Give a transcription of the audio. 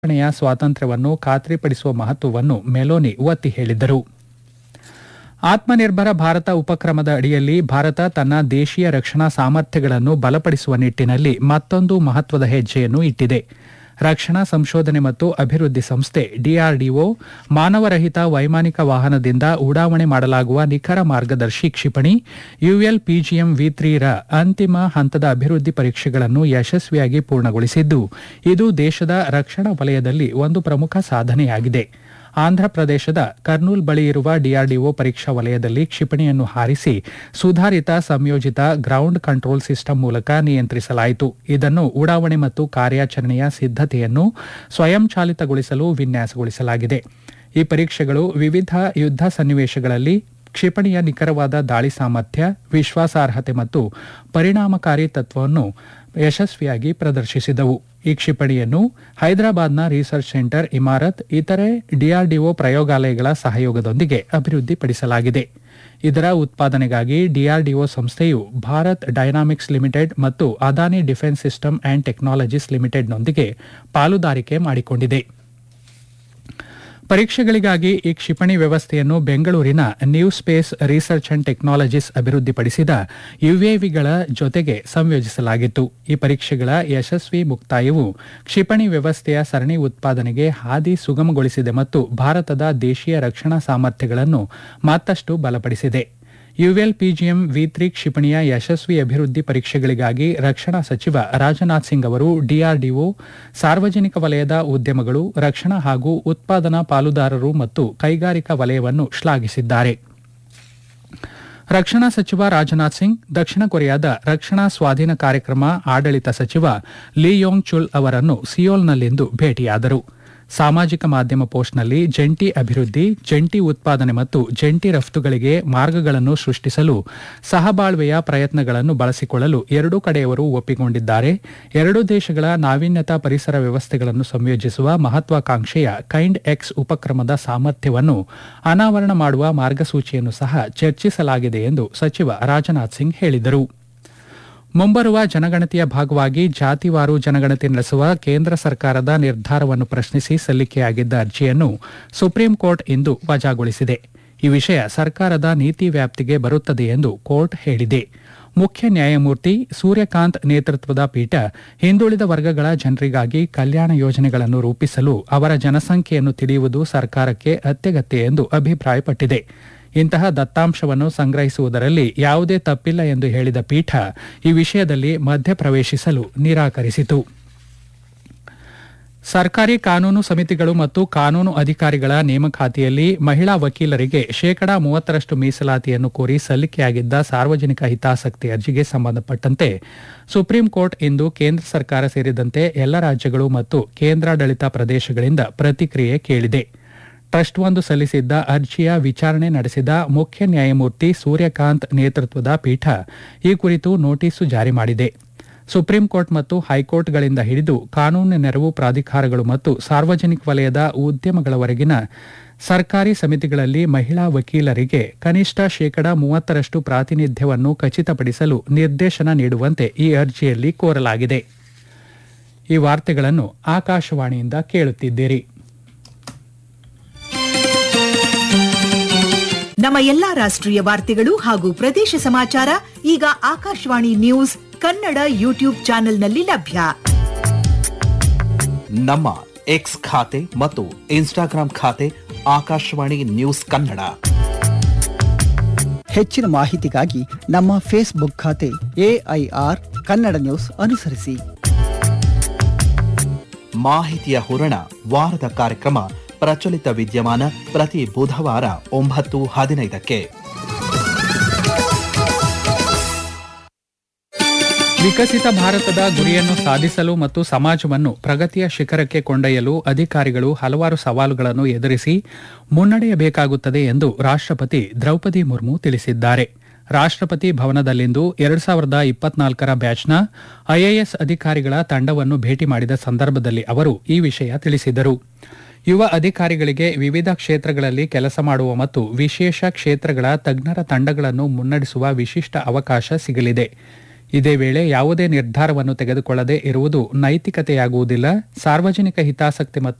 ರಕ್ಷಣೆಯ ಸ್ವಾತಂತ್ರ್ಯವನ್ನು ಖಾತ್ರಿಪಡಿಸುವ ಮಹತ್ವವನ್ನು ಮೆಲೋನಿ ಒತ್ತಿ ಹೇಳಿದರು ಆತ್ಮನಿರ್ಭರ ಭಾರತ ಉಪಕ್ರಮದ ಅಡಿಯಲ್ಲಿ ಭಾರತ ತನ್ನ ದೇಶೀಯ ರಕ್ಷಣಾ ಸಾಮರ್ಥ್ಯಗಳನ್ನು ಬಲಪಡಿಸುವ ನಿಟ್ಟಿನಲ್ಲಿ ಮತ್ತೊಂದು ಮಹತ್ವದ ಹೆಜ್ಜೆಯನ್ನು ಇಟ್ಟಿದೆ ರಕ್ಷಣಾ ಸಂಶೋಧನೆ ಮತ್ತು ಅಭಿವೃದ್ಧಿ ಸಂಸ್ಥೆ ಡಿಆರ್ಡಿಒ ಮಾನವರಹಿತ ವೈಮಾನಿಕ ವಾಹನದಿಂದ ಉಡಾವಣೆ ಮಾಡಲಾಗುವ ನಿಖರ ಮಾರ್ಗದರ್ಶಿ ಕ್ಷಿಪಣಿ ಯುಎಲ್ ಪಿಜಿಎಂ ವಿ ರ ಅಂತಿಮ ಹಂತದ ಅಭಿವೃದ್ಧಿ ಪರೀಕ್ಷೆಗಳನ್ನು ಯಶಸ್ವಿಯಾಗಿ ಪೂರ್ಣಗೊಳಿಸಿದ್ದು ಇದು ದೇಶದ ರಕ್ಷಣಾ ವಲಯದಲ್ಲಿ ಒಂದು ಪ್ರಮುಖ ಸಾಧನೆಯಾಗಿದೆ ಆಂಧ್ರಪ್ರದೇಶದ ಕರ್ನೂಲ್ ಬಳಿ ಇರುವ ಡಿಆರ್ಡಿಒ ಪರೀಕ್ಷಾ ವಲಯದಲ್ಲಿ ಕ್ಷಿಪಣಿಯನ್ನು ಹಾರಿಸಿ ಸುಧಾರಿತ ಸಂಯೋಜಿತ ಗ್ರೌಂಡ್ ಕಂಟ್ರೋಲ್ ಸಿಸ್ಟಮ್ ಮೂಲಕ ನಿಯಂತ್ರಿಸಲಾಯಿತು ಇದನ್ನು ಉಡಾವಣೆ ಮತ್ತು ಕಾರ್ಯಾಚರಣೆಯ ಸಿದ್ಧತೆಯನ್ನು ಸ್ವಯಂಚಾಲಿತಗೊಳಿಸಲು ವಿನ್ಯಾಸಗೊಳಿಸಲಾಗಿದೆ ಈ ಪರೀಕ್ಷೆಗಳು ವಿವಿಧ ಯುದ್ಧ ಸನ್ನಿವೇಶಗಳಲ್ಲಿ ಕ್ಷಿಪಣಿಯ ನಿಖರವಾದ ದಾಳಿ ಸಾಮರ್ಥ್ಯ ವಿಶ್ವಾಸಾರ್ಹತೆ ಮತ್ತು ಪರಿಣಾಮಕಾರಿ ತತ್ವವನ್ನು ಯಶಸ್ವಿಯಾಗಿ ಪ್ರದರ್ಶಿಸಿದವು ಈ ಕ್ಷಿಪಣಿಯನ್ನು ಹೈದರಾಬಾದ್ನ ರಿಸರ್ಚ್ ಸೆಂಟರ್ ಇಮಾರತ್ ಇತರೆ ಡಿಆರ್ಡಿಒ ಪ್ರಯೋಗಾಲಯಗಳ ಸಹಯೋಗದೊಂದಿಗೆ ಅಭಿವೃದ್ಧಿಪಡಿಸಲಾಗಿದೆ ಇದರ ಉತ್ಪಾದನೆಗಾಗಿ ಡಿಆರ್ಡಿಒ ಸಂಸ್ಥೆಯು ಭಾರತ್ ಡೈನಾಮಿಕ್ಸ್ ಲಿಮಿಟೆಡ್ ಮತ್ತು Adani defence system and technologies ಲಿಮಿಟೆಡ್ನೊಂದಿಗೆ ಪಾಲುದಾರಿಕೆ ಮಾಡಿಕೊಂಡಿದೆ ಪರೀಕ್ಷೆಗಳಿಗಾಗಿ ಈ ಕ್ಷಿಪಣಿ ವ್ಯವಸ್ಥೆಯನ್ನು ಬೆಂಗಳೂರಿನ new space research and technologies ಅಭಿವೃದ್ಧಿಪಡಿಸಿದ ಯುಎವಿಗಳ ಜೊತೆಗೆ ಸಂಯೋಜಿಸಲಾಗಿತ್ತು ಈ ಪರೀಕ್ಷೆಗಳ ಯಶಸ್ವಿ ಮುಕ್ತಾಯವು ಕ್ಷಿಪಣಿ ವ್ಯವಸ್ಥೆಯ ಸರಣಿ ಉತ್ಪಾದನೆಗೆ ಹಾದಿ ಸುಗಮಗೊಳಿಸಿದೆ ಮತ್ತು ಭಾರತದ ದೇಶೀಯ ರಕ್ಷಣಾ ಸಾಮರ್ಥ್ಯಗಳನ್ನು ಮತ್ತಷ್ಟು ಬಲಪಡಿಸಿದೆ ಯುಎಲ್ ಪಿಜಿಎಂ ವಿ ತ್ರಿ ಕ್ಷಿಪಣಿಯ ಯಶಸ್ವಿ ಅಭಿವೃದ್ಧಿ ಪರೀಕ್ಷೆಗಳಿಗಾಗಿ ರಕ್ಷಣಾ ಸಚಿವ ರಾಜನಾಥ್ ಸಿಂಗ್ ಅವರು ಡಿಆರ್ಡಿಒ ಸಾರ್ವಜನಿಕ ವಲಯದ ಉದ್ಯಮಗಳು ರಕ್ಷಣಾ ಹಾಗೂ ಉತ್ಪಾದನಾ ಪಾಲುದಾರರು ಮತ್ತು ಕೈಗಾರಿಕಾ ವಲಯವನ್ನು ಶ್ಲಾಘಿಸಿದ್ದಾರೆ ರಕ್ಷಣಾ ಸಚಿವ ರಾಜನಾಥ್ ಸಿಂಗ್ ದಕ್ಷಿಣ ಕೊರಿಯಾದ ರಕ್ಷಣಾ ಸ್ವಾಧೀನ ಕಾರ್ಯಕ್ರಮ ಆಡಳಿತ ಸಚಿವ ಲಿ ಯೋಂಗ್ ಚುಲ್ ಅವರನ್ನು ಸಿಯೋಲ್ನಲ್ಲಿಂದು ಭೇಟಿಯಾದರು ಸಾಮಾಜಿಕ ಮಾಧ್ಯಮ ಪೋಸ್ಟ್ನಲ್ಲಿ ಜಂಟಿ ಅಭಿವೃದ್ಧಿ ಜಂಟಿ ಉತ್ಪಾದನೆ ಮತ್ತು ಜಂಟಿ ರಫ್ತುಗಳಿಗೆ ಮಾರ್ಗಗಳನ್ನು ಸೃಷ್ಟಿಸಲು ಸಹಬಾಳ್ವೆಯ ಪ್ರಯತ್ನಗಳನ್ನು ಬಳಸಿಕೊಳ್ಳಲು ಎರಡೂ ಕಡೆಯವರು ಒಪ್ಪಿಕೊಂಡಿದ್ದಾರೆ ಎರಡೂ ದೇಶಗಳ ನಾವೀನ್ಯತಾ ಪರಿಸರ ವ್ಯವಸ್ಥೆಗಳನ್ನು ಸಂಯೋಜಿಸುವ ಮಹತ್ವಾಕಾಂಕ್ಷೆಯ ಕೈಂಡ್ ಎಕ್ಸ್ ಉಪಕ್ರಮದ ಸಾಮರ್ಥ್ಯವನ್ನು ಅನಾವರಣ ಮಾಡುವ ಮಾರ್ಗಸೂಚಿಯನ್ನು ಸಹ ಚರ್ಚಿಸಲಾಗಿದೆ ಎಂದು ಸಚಿವ ರಾಜನಾಥ್ ಸಿಂಗ್ ಹೇಳಿದರು ಮುಂಬರುವ ಜನಗಣತಿಯ ಭಾಗವಾಗಿ ಜಾತಿವಾರು ಜನಗಣತಿ ನಡೆಸುವ ಕೇಂದ್ರ ಸರ್ಕಾರದ ನಿರ್ಧಾರವನ್ನು ಪ್ರಶ್ನಿಸಿ ಸಲ್ಲಿಕೆಯಾಗಿದ್ದ ಅರ್ಜಿಯನ್ನು ಸುಪ್ರೀಂ ಕೋರ್ಟ್ ಇಂದು ವಜಾಗೊಳಿಸಿದೆ ಈ ವಿಷಯ ಸರ್ಕಾರದ ನೀತಿ ವ್ಯಾಪ್ತಿಗೆ ಬರುತ್ತದೆ ಎಂದು ಕೋರ್ಟ್ ಹೇಳಿದೆ ಮುಖ್ಯ ನ್ಯಾಯಮೂರ್ತಿ ಸೂರ್ಯಕಾಂತ್ ನೇತೃತ್ವದ ಪೀಠ ಹಿಂದುಳಿದ ವರ್ಗಗಳ ಜನರಿಗಾಗಿ ಕಲ್ಯಾಣ ಯೋಜನೆಗಳನ್ನು ರೂಪಿಸಲು ಅವರ ಜನಸಂಖ್ಯೆಯನ್ನು ತಿಳಿಯುವುದು ಸರ್ಕಾರಕ್ಕೆ ಅತ್ಯಗತ್ಯ ಎಂದು ಅಭಿಪ್ರಾಯಪಟ್ಟಿದೆ ಇಂತಹ ದತ್ತಾಂಶವನ್ನು ಸಂಗ್ರಹಿಸುವುದರಲ್ಲಿ ಯಾವುದೇ ತಪ್ಪಿಲ್ಲ ಎಂದು ಹೇಳಿದ ಪೀಠ ಈ ವಿಷಯದಲ್ಲಿ ಮಧ್ಯಪ್ರವೇಶಿಸಲು ನಿರಾಕರಿಸಿತು ಸರ್ಕಾರಿ ಕಾನೂನು ಸಮಿತಿಗಳು ಮತ್ತು ಕಾನೂನು ಅಧಿಕಾರಿಗಳ ನೇಮಕಾತಿಯಲ್ಲಿ ಮಹಿಳಾ ವಕೀಲರಿಗೆ ಶೇಕಡಾ ಮೂವತ್ತರಷ್ಟು ಮೀಸಲಾತಿಯನ್ನು ಕೋರಿ ಸಲ್ಲಿಕೆಯಾಗಿದ್ದ ಸಾರ್ವಜನಿಕ ಹಿತಾಸಕ್ತಿ ಅರ್ಜಿಗೆ ಸಂಬಂಧಪಟ್ಟಂತೆ ಸುಪ್ರೀಂ ಕೋರ್ಟ್ ಇಂದು ಕೇಂದ್ರ ಸರ್ಕಾರ ಸೇರಿದಂತೆ ಎಲ್ಲ ರಾಜ್ಯಗಳು ಮತ್ತು ಕೇಂದ್ರಾಡಳಿತ ಪ್ರದೇಶಗಳಿಂದ ಪ್ರತಿಕ್ರಿಯೆ ಕೇಳಿದೆ ಟ್ರಸ್ಟ್ ಒಂದು ಸಲ್ಲಿಸಿದ್ದ ಅರ್ಜಿಯ ವಿಚಾರಣೆ ನಡೆಸಿದ ಮುಖ್ಯ ನ್ಯಾಯಮೂರ್ತಿ ಸೂರ್ಯಕಾಂತ್ ನೇತೃತ್ವದ ಪೀಠ ಈ ಕುರಿತು ನೋಟಿಸು ಜಾರಿ ಮಾಡಿದೆ ಸುಪ್ರೀಂ ಕೋರ್ಟ್ ಮತ್ತು ಹೈಕೋರ್ಟ್ಗಳಿಂದ ಹಿಡಿದು ಕಾನೂನು ನೆರವು ಪ್ರಾಧಿಕಾರಗಳು ಮತ್ತು ಸಾರ್ವಜನಿಕ ವಲಯದ ಉದ್ಯಮಗಳವರೆಗಿನ ಸರ್ಕಾರಿ ಸಮಿತಿಗಳಲ್ಲಿ ಮಹಿಳಾ ವಕೀಲರಿಗೆ ಕನಿಷ್ಠ ಶೇಕಡಾ ಮೂವತ್ತರಷ್ಟು ಪ್ರಾತಿನಿಧ್ಯವನ್ನು ಖಚಿತಪಡಿಸಲು ನಿರ್ದೇಶನ ನೀಡುವಂತೆ ಈ ಅರ್ಜಿಯಲ್ಲಿ ಕೋರಲಾಗಿದೆ ಈ ವಾರ್ತೆಗಳನ್ನು ಆಕಾಶವಾಣಿಯಿಂದ ಕೇಳುತ್ತಿದ್ದೀರಿ ನಮ್ಮ ಎಲ್ಲಾ ರಾಷ್ಟ್ರೀಯ ವಾರ್ತೆಗಳು ಹಾಗೂ ಪ್ರದೇಶ ಸಮಾಚಾರ ಈಗ ಆಕಾಶವಾಣಿ ನ್ಯೂಸ್ ಕನ್ನಡ ಯೂಟ್ಯೂಬ್ ಚಾನೆಲ್ನಲ್ಲಿ ಲಭ್ಯ ನಮ್ಮ ಎಕ್ಸ್ ಖಾತೆ ಮತ್ತು ಇನ್ಸ್ಟಾಗ್ರಾಂ ಖಾತೆ ಆಕಾಶವಾಣಿ ನ್ಯೂಸ್ ಕನ್ನಡ ಹೆಚ್ಚಿನ ಮಾಹಿತಿಗಾಗಿ ನಮ್ಮ ಫೇಸ್ಬುಕ್ ಖಾತೆ ಎಐಆರ್ ಕನ್ನಡ ನ್ಯೂಸ್ ಅನುಸರಿಸಿ ಮಾಹಿತಿಯ ಹೂರಣ ವಾರದ ಕಾರ್ಯಕ್ರಮ ಪ್ರಚಲಿತ ವಿದ್ಯಮಾನ ಪ್ರತಿ ಬುಧವಾರ ಒಂಬತ್ತು ಹದಿನೈದಕ್ಕೆ ವಿಕಸಿತ ಭಾರತದ ಗುರಿಯನ್ನು ಸಾಧಿಸಲು ಮತ್ತು ಸಮಾಜವನ್ನು ಪ್ರಗತಿಯ ಶಿಖರಕ್ಕೆ ಕೊಂಡೊಯ್ಯಲು ಅಧಿಕಾರಿಗಳು ಹಲವಾರು ಸವಾಲುಗಳನ್ನು ಎದುರಿಸಿ ಮುನ್ನಡೆಯಬೇಕಾಗುತ್ತದೆ ಎಂದು ರಾಷ್ಟ್ರಪತಿ ದ್ರೌಪದಿ ಮುರ್ಮು ತಿಳಿಸಿದ್ದಾರೆ ರಾಷ್ಟ್ರಪತಿ ಭವನದಲ್ಲಿಂದು ಎರಡು ಸಾವಿರದ ಇಪ್ಪತ್ನಾಲ್ಕರ ಬ್ಯಾಚ್ನ ಐಎಎಸ್ ಅಧಿಕಾರಿಗಳ ತಂಡವನ್ನು ಭೇಟಿ ಮಾಡಿದ ಸಂದರ್ಭದಲ್ಲಿ ಅವರು ಈ ವಿಷಯ ತಿಳಿಸಿದರು ಯುವ ಅಧಿಕಾರಿಗಳಿಗೆ ವಿವಿಧ ಕ್ಷೇತ್ರಗಳಲ್ಲಿ ಕೆಲಸ ಮಾಡುವ ಮತ್ತು ವಿಶೇಷ ಕ್ಷೇತ್ರಗಳ ತಜ್ಞರ ತಂಡಗಳನ್ನು ಮುನ್ನಡೆಸುವ ವಿಶಿಷ್ಟ ಅವಕಾಶ ಸಿಗಲಿದೆ ಇದೇ ವೇಳೆ ಯಾವುದೇ ನಿರ್ಧಾರವನ್ನು ತೆಗೆದುಕೊಳ್ಳದೆ ಇರುವುದು ನೈತಿಕತೆಯಾಗುವುದಿಲ್ಲ ಸಾರ್ವಜನಿಕ ಹಿತಾಸಕ್ತಿ ಮತ್ತು